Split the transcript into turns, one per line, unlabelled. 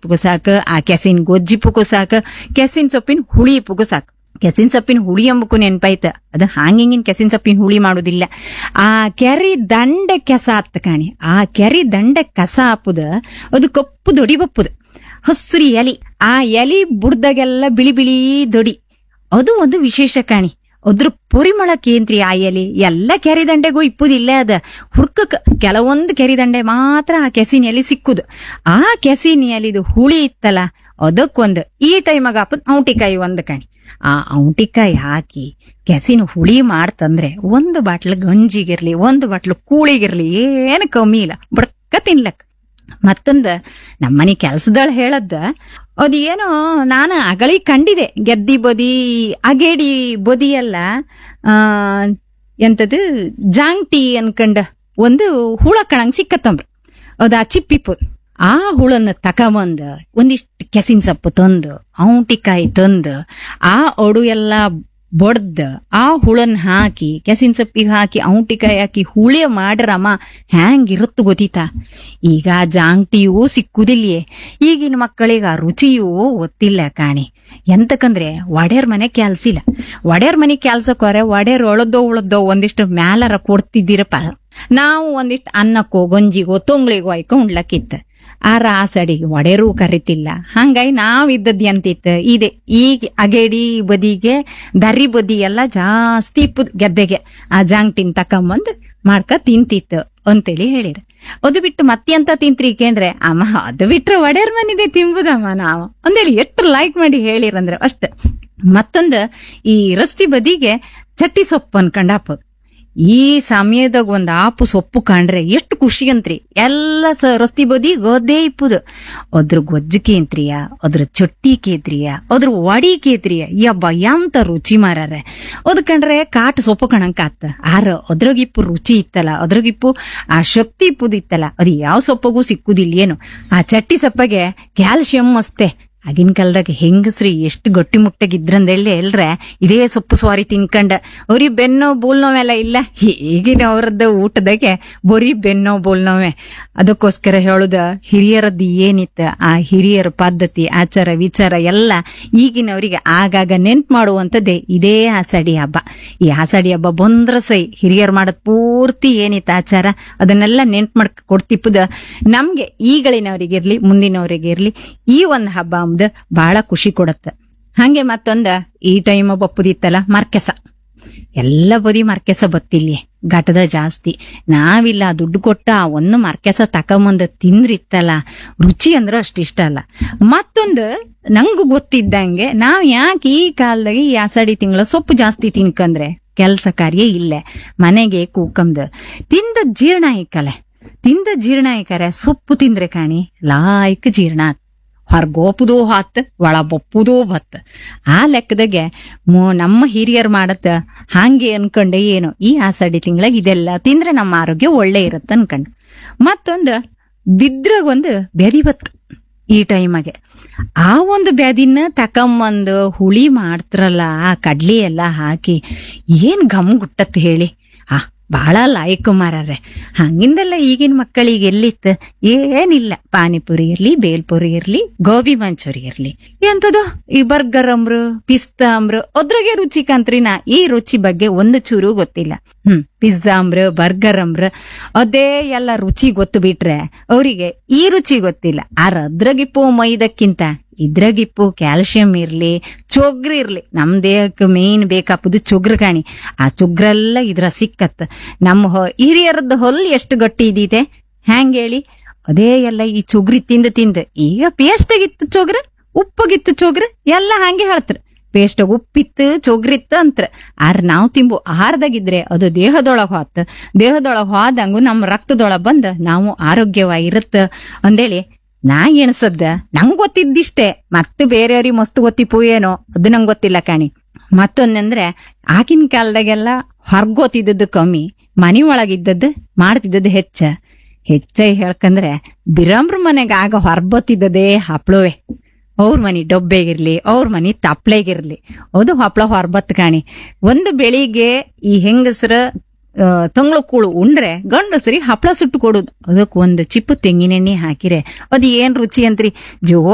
ಇಪ್ಪಗೂ ಸಾಕು ಆ ಕೆಸಿನ ಗೊಜ್ಜಿಪ್ಪಗೂ ಸಾಕು ಕೆಸಿನ ಸೊಪ್ಪಿನ ಹುಳಿ ಇಪ್ಪಗೂ ಸಾಕು ಕೆಸಿನ ಸೊಪ್ಪಿನ ಹುಳಿ ಎಂಬಕ್ಕೂ ನೆನ್ಪಾಯ್ತ ಅದು ಹಾಂಗಿಂಗಿನ ಕೆಸಿನ ಸೊಪ್ಪಿನ ಹುಳಿ ಮಾಡುದಿಲ್ಲ ಆ ಕೆರಿ ದಂಡೆ ಕೆಸ ಆತ್ತ ಕಾಣಿ ಆ ಕೆರಿ ದಂಡೆ ಕಸ ಹಾಪುದ ಅದು ಕಪ್ಪು ದೊಡಿ ಬಪ್ಪುದು ಹಸ್ರಿ ಎಲಿ ಆ ಎಲಿ ಬುಡ್ದಾಗೆಲ್ಲ ಬಿಳಿ ಬಿಳಿ ದೊಡಿ ಅದು ಒಂದು ವಿಶೇಷ ಕಾಣಿ ಅದ್ರ ಪರಿಮಳಕ್ಕೇಂತ್ರಿ ಆ ಎಲೆ ಎಲ್ಲ ಕೆರಿದಂಡೆಗೂ ಇಪ್ಪುದಿಲ್ಲ ಅದ ಹುರ್ಕಕ್ ಕೆಲವೊಂದು ಕೆರಿದಂಡೆ ಮಾತ್ರ ಆ ಕೆಸಿನ ಎಲೆ ಸಿಕ್ಕುದು ಆ ಕೆಸಿನ ಎಲಿದು ಹುಳಿ ಇತ್ತಲ್ಲ ಅದಕ್ಕೊಂದು ಈ ಟೈಮಾಗ ಹಾಪದ್ ಔಟಿಕಾಯಿ ಒಂದು ಕಣಿ ಆ ಔಟಿಕಾಯಿ ಹಾಕಿ ಕೆಸಿನ ಹುಳಿ ಮಾಡ್ತಂದ್ರೆ ಒಂದು ಬಾಟ್ಲ್ ಗಂಜಿಗಿರ್ಲಿ ಒಂದು ಬಾಟ್ಲ್ ಕೂಳಿಗಿರ್ಲಿ ಏನು ಕಮ್ಮಿ ಇಲ್ಲ ಬಡ್ಕ ತಿನ್ಲಕ್ ಮತ್ತೊಂದ ನಮ್ಮನೆ ಕೆಲ್ಸದಳ ಹೇಳದ್ದ ಅದೇನೋ ನಾನು ಅಗಳಿ ಕಂಡಿದೆ ಗೆದ್ದಿ ಬದಿ ಅಗೇಡಿ ಬದಿ ಎಲ್ಲ ಆ ಎಂತದು ಜಾಂಗ್ಟಿ ಅನ್ಕಂಡ ಒಂದು ಹುಳ ಕಣಂಗ್ ಸಿಕ್ಕತ್ತಂಬ್ರ ಅದ ಆ ಚಿಪ್ಪಿಪ್ಪು ಆ ಹುಳನ್ನ ತಕಬಂದ ಒಂದಿಷ್ಟು ಕೆಸಿನ ಸೊಪ್ಪು ತಂದು ಔಟಿಕಾಯಿ ತಂದು ಆ ಒಡು ಎಲ್ಲ ಬಡ್ದ ಆ ಹುಳನ್ ಹಾಕಿ ಕೆಸಿನ ಸೊಪ್ಪಿಗೆ ಹಾಕಿ ಔಟಿಕಾಯಿ ಹಾಕಿ ಹುಳಿ ಮಾಡ್ರಮ್ಮ ಹ್ಯಾಂಗಿರುತ್ತು ಗೊತ್ತಿತಾ ಈಗ ಆ ಜಾಂಗ್ಟಿಯೂ ಸಿಕ್ಕುದಿಲ್ಲಿಯೇ ಈಗಿನ ಮಕ್ಕಳಿಗೆ ಆ ರುಚಿಯೂ ಗೊತ್ತಿಲ್ಲ ಕಾಣಿ ಎಂತಕಂದ್ರೆ ಒಡೆಯರ್ ಮನೆ ಕೆಲ್ಸಿಲ್ಲ ಒಡೆಯರ್ ಮನೆ ಕೆಲ್ಸಕ್ಕೋರೆ ಒಡೆಯರ್ ಒಳದೋ ಉಳದೋ ಒಂದಿಷ್ಟು ಮ್ಯಾಲರ ಕೊಡ್ತಿದ್ದೀರಪ್ಪ ನಾವು ಒಂದಿಷ್ಟು ಅನ್ನಕ್ಕೋ ಗಂಜಿಗೋ ತೊಂಗ್ಳಿಗೋ ಆಯ್ಕೊ ಉಣ್ಲಕ್ಕಿತ್ತ ಆ ರಾಸಡಿಗೆ ಒಡೆರೂ ಕರಿತಿಲ್ಲ ಹಂಗಾಗಿ ನಾವ್ ಇದ್ದದ್ ಎಂತಿತ್ತು ಇದೆ ಈಗ ಅಗೇಡಿ ಬದಿಗೆ ದರಿ ಬದಿ ಎಲ್ಲ ಜಾಸ್ತಿ ಇಪ್ಪುದ್ ಗೆದ್ದೆಗೆ ಆ ಜಾಂಗ್ಟಿನ್ ತಕೊಂಬಂದ್ ಮಾಡ್ಕ ತಿಂತಿತ್ತು ಅಂತೇಳಿ ಹೇಳಿರ ಅದು ಬಿಟ್ಟು ಮತ್ತೆಂತ ತಿಂತ್ರಿ ಕೇಂದ್ರೆ ಅಮ್ಮ ಅದು ಬಿಟ್ರೆ ಒಡೆಯರ್ ಮನಿದೆ ತಿಂಬುದಮ್ಮ ನಾವು ಅಂದೇಳಿ ಎಷ್ಟು ಲೈಕ್ ಮಾಡಿ ಹೇಳಿರಂದ್ರೆ ಅಷ್ಟ ಮತ್ತೊಂದು ಈ ರಸ್ತಿ ಬದಿಗೆ ಚಟ್ಟಿ ಸೊಪ್ಪು ಅನ್ಕೊಂಡ್ ಹಾಪೋದು ಈ ಸಮಯದಾಗ ಒಂದ್ ಆಪು ಸೊಪ್ಪು ಕಾಣ್ರೆ ಎಷ್ಟು ಖುಷಿ ಅಂತ್ರಿ ಎಲ್ಲ ಸ ರಸ್ತಿ ಬದಿ ಗದ್ದೆ ಇಪ್ಪುದು ಅದ್ರ ಗೊಜ್ಜು ಕೇಂತ್ರಿಯ ಅದ್ರ ಚೊಟ್ಟಿ ಕೇತ್ರಿಯ ಅದ್ರ ವಡಿ ಕೇತ್ರಿಯ ಯಬ್ಬ ಎಂತ ರುಚಿ ಮಾರಾರೆ ಅದ್ ಕಂಡ್ರೆ ಕಾಟ್ ಸೊಪ್ಪು ಕಣಂಕ ಆತ ಆರ ಅದ್ರಗಿಪ್ಪು ರುಚಿ ಇತ್ತಲ್ಲ ಅದ್ರಗಿಪ್ಪು ಆ ಶಕ್ತಿ ಇಪ್ಪುದಿತ್ತಲ್ಲ ಅದು ಯಾವ ಸೊಪ್ಪಗೂ ಸಿಕ್ಕುದಿಲ್ಲ ಏನು ಆ ಚಟ್ಟಿ ಸೊಪ್ಪಗೆ ಕ್ಯಾಲ್ಸಿಯಂ ಅಸ್ತೆ ಆಗಿನ ಕಾಲದಾಗ ಹೆಂಗಸ್ರಿ ಎಷ್ಟು ಗಟ್ಟಿ ಮುಟ್ಟಗಿದ್ರಂದೇಳಿ ಎಲ್ರೆ ಇದೇ ಸೊಪ್ಪು ಸ್ವಾರಿ ತಿನ್ಕಂಡ ಅವ್ರಿಗೆ ಬೆನ್ನೋ ಬೋಲ್ ನೋವೆಲ್ಲ ಇಲ್ಲ ಈಗಿನ ಅವ್ರದ್ದು ಊಟದಾಗೆ ಬರೀ ಬೆನ್ನೋ ಬೋಲ್ ನೋವೆ ಅದಕ್ಕೋಸ್ಕರ ಹೇಳುದ ಹಿರಿಯರದ್ದು ಏನಿತ್ತ ಆ ಹಿರಿಯರ ಪದ್ಧತಿ ಆಚಾರ ವಿಚಾರ ಎಲ್ಲ ಈಗಿನವರಿಗೆ ಆಗಾಗ ನೆನ್ಪು ಮಾಡುವಂತದ್ದೇ ಇದೇ ಆಸಾಡಿ ಹಬ್ಬ ಈ ಆಸಾಡಿ ಹಬ್ಬ ಬಂದ್ರ ಸೈ ಹಿರಿಯರ್ ಮಾಡದ್ ಪೂರ್ತಿ ಏನಿತ್ತ ಆಚಾರ ಅದನ್ನೆಲ್ಲ ನೆನ್ಪು ಮಾಡ್ಕ ಕೊಡ್ತಿಪ್ಪದ ನಮ್ಗೆ ಈಗಳಿನವರಿಗಿರ್ಲಿ ಮುಂದಿನವರಿಗಿರ್ಲಿ ಈ ಒಂದ್ ಹಬ್ಬ ಅಂಬುದು ಬಹಳ ಖುಷಿ ಕೊಡತ್ತ ಹಂಗೆ ಮತ್ತೊಂದ ಈ ಟೈಮ್ ಬಪ್ಪುದಿತ್ತಲ್ಲ ಮರ್ಕೆಸ ಎಲ್ಲ ಬದಿ ಮರ್ಕೆಸ ಬತ್ತಿಲ್ಲಿ ಘಟದ ಜಾಸ್ತಿ ನಾವಿಲ್ಲ ದುಡ್ಡು ಕೊಟ್ಟ ಆ ಒಂದು ಮರ್ಕೆಸ ತಕೊಂಬಂದ ತಿಂದ್ರಿತ್ತಲ್ಲ ರುಚಿ ಅಂದ್ರೆ ಅಷ್ಟಿಷ್ಟ ಅಲ್ಲ ಮತ್ತೊಂದು ನಂಗೂ ಗೊತ್ತಿದ್ದಂಗೆ ನಾವ್ ಯಾಕೆ ಈ ಕಾಲದಾಗ ಈ ಆಸಾಡಿ ತಿಂಗಳ ಸೊಪ್ಪು ಜಾಸ್ತಿ ತಿನ್ಕಂದ್ರೆ ಕೆಲ್ಸ ಕಾರ್ಯ ಇಲ್ಲೇ ಮನೆಗೆ ಕೂಕಂದು ತಿಂದ ಜೀರ್ಣ ಐಕಲೆ ತಿಂದ ಜೀರ್ಣ ಐಕರೆ ಸೊಪ್ಪು ತಿಂದ್ರೆ ಕಾಣಿ ಲಾಯ್ಕ್ ಜೀರ್ಣ ಆತ್ ಹೊರ್ಗೋಪುದೂ ಹಾತ್ ಒಳ ಬಪ್ಪುದೂ ಬತ್ ಆ ಲೆಕ್ಕದಾಗೆ ಮು- ನಮ್ಮ ಹಿರಿಯರ್ ಮಾಡತ್ತ ಹಾಂಗೆ ಅನ್ಕೊಂಡೆ ಏನು ಈ ಆಷಾಢಿ ತಿಂಗಳಾಗ ಇದೆಲ್ಲ ತಿಂದ್ರೆ ನಮ್ಮ ಆರೋಗ್ಯ ಒಳ್ಳೆ ಇರತ್ತ ಅನ್ಕಂಡ್ ಮತ್ತೊಂದು ಬಿದ್ರಾಗ ಒಂದು ಬೆದಿ ಬತ್ ಈ ಟೈಮಾಗೆ ಆ ಒಂದು ಬ್ಯಾದಿನ ತಕೊಂಬಂದು ಹುಳಿ ಮಾಡ್ತಾರಲ್ಲ ಆ ಕಡ್ಲಿ ಎಲ್ಲ ಹಾಕಿ ಏನ್ ಘಮ್ ಗುಟ್ಟತ್ ಹೇಳಿ ಆ ಬಹಳ ಲಾಯಕ್ ಮಾರಾರೆ ಹಂಗಿಂದೆಲ್ಲ ಈಗಿನ ಮಕ್ಕಳಿಗೆ ಎಲ್ಲಿತ್ತು ಏನಿಲ್ಲ ಪಾನಿಪುರಿ ಇರ್ಲಿ ಬೇಲ್ಪುರಿ ಇರ್ಲಿ ಗೋಬಿ ಮಂಚೂರಿ ಇರ್ಲಿ ಎಂತದು ಈ ಬರ್ಗರ್ ಅಂಬ್ರು ಪಿಸ್ತಾ ಅಂಬ್ರು ಅದ್ರಾಗೆ ರುಚಿ ಕಂತ್ರಿ ನಾ ಈ ರುಚಿ ಬಗ್ಗೆ ಒಂದು ಚೂರು ಗೊತ್ತಿಲ್ಲ ಹ್ಮ್ ಪಿಜ್ಜಾ ಅಂಬ್ರ ಬರ್ಗರ್ ಅಂಬ್ರ ಅದೇ ಎಲ್ಲ ರುಚಿ ಗೊತ್ತು ಬಿಟ್ರೆ ಅವರಿಗೆ ಈ ರುಚಿ ಗೊತ್ತಿಲ್ಲ ಆರ ಅದ್ರಾಗಿಪ್ಪು ಮೈದಕ್ಕಿಂತ ಇದ್ರಾಗಿಪ್ಪು ಕ್ಯಾಲ್ಸಿಯಂ ಇರ್ಲಿ ಚೊಗ್ರಿ ಇರ್ಲಿ ನಮ್ ದೇಹಕ್ಕೆ ಮೇನ್ ಬೇಕಾಪುದು ಚೊಗ್ರು ಕಾಣಿ ಆ ಚೊಗ್ರೆಲ್ಲ ಇದ್ರ ಸಿಕ್ಕತ್ ನಮ್ಮ ಹೊ- ಹಿರಿಯರದ್ದು ಹೊಲ್ ಎಷ್ಟು ಗಟ್ಟಿ ಇದಿದೆ ಹ್ಯಾಂಗ್ ಹೇಳಿ ಅದೇ ಎಲ್ಲ ಈ ಚೊಗ್ರಿ ತಿಂದು ತಿಂದು ಈಗ ಪೇಸ್ಟ್ ಆಗಿತ್ತು ಚೊಗ್ರ ಉಪ್ಪಗಿತ್ತು ಚೊಗ್ರ ಎಲ್ಲ ಹಂಗೆ ಹೇಳ್ತಾರ ಪೇಸ್ಟ್ ಉಪ್ಪಿತ್ತು ಚೊಗ್ರಿತ್ತು ಅಂತ್ರ ಆರ್ ನಾವ್ ತಿಂಬು ಆಹಾರದಾಗಿದ್ರೆ ಅದು ದೇಹದೊಳಗ್ ಹೋತ್ ದೇಹದೊಳಗ್ ಹೋದಂಗು ನಮ್ಮ ರಕ್ತದೊಳಗ್ ಬಂದ್ ನಾವು ಆರೋಗ್ಯವಾಗಿರುತ್ತ ಅಂದೇಳಿ ನಾ ಎಣಸದ್ದ ನಂಗ್ ಗೊತ್ತಿದ್ದಿಷ್ಟೇ ಮತ್ತೆ ಬೇರೆಯವ್ರಿಗೆ ಮಸ್ತ್ ಗೊತ್ತಿಪ್ಪು ಏನೋ ಅದು ನಂಗ್ ಗೊತ್ತಿಲ್ಲ ಕಾಣಿ ಮತ್ತೊಂದಂದ್ರೆ ಆಗಿನ ಕಾಲದಾಗೆಲ್ಲ ಹೊರ್ಗೋತಿದ್ದದ್ದು ಕಮ್ಮಿ ಮನಿ ಒಳಗಿದ್ದದ್ದು ಮಾಡ್ತಿದ್ದದ್ದು ಹೆಚ್ಚ ಹೆಚ್ಚಾಗಿ ಹೇಳ್ಕಂದ್ರೆ ಬಿರಂಬ್ರ ಮನೆಗ ಆಗ ಹೊರ್ಬತ್ತಿದ್ದದೇ ಹಪ್ಳುವೆ ಅವ್ರ ಮನಿ ಡೊಬ್ಬೆಗಿರ್ಲಿ ಅವ್ರ ಮನಿ ತಪ್ಲೆಗಿರ್ಲಿ ಅದು ಹಪ್ಳ ಹೊರ್ಬತ್ ಕಾಣಿ ಒಂದು ಬೆಳಿಗ್ಗೆ ಈ ಹೆಂಗಸರ ತಂಗ್ಳು ಕೂಳು ಉಂಡ್ರೆ ಗಂಡಸರಿ ಹಪ್ಳ ಸುಟ್ಟು ಕೊಡುದು ಅದಕ್ಕೆ ಒಂದು ಚಿಪ್ಪು ತೆಂಗಿನೆಣ್ಣೆ ಹಾಕಿರೆ ಅದು ಏನ್ ರುಚಿ ಅಂತ್ರಿ ಜೋ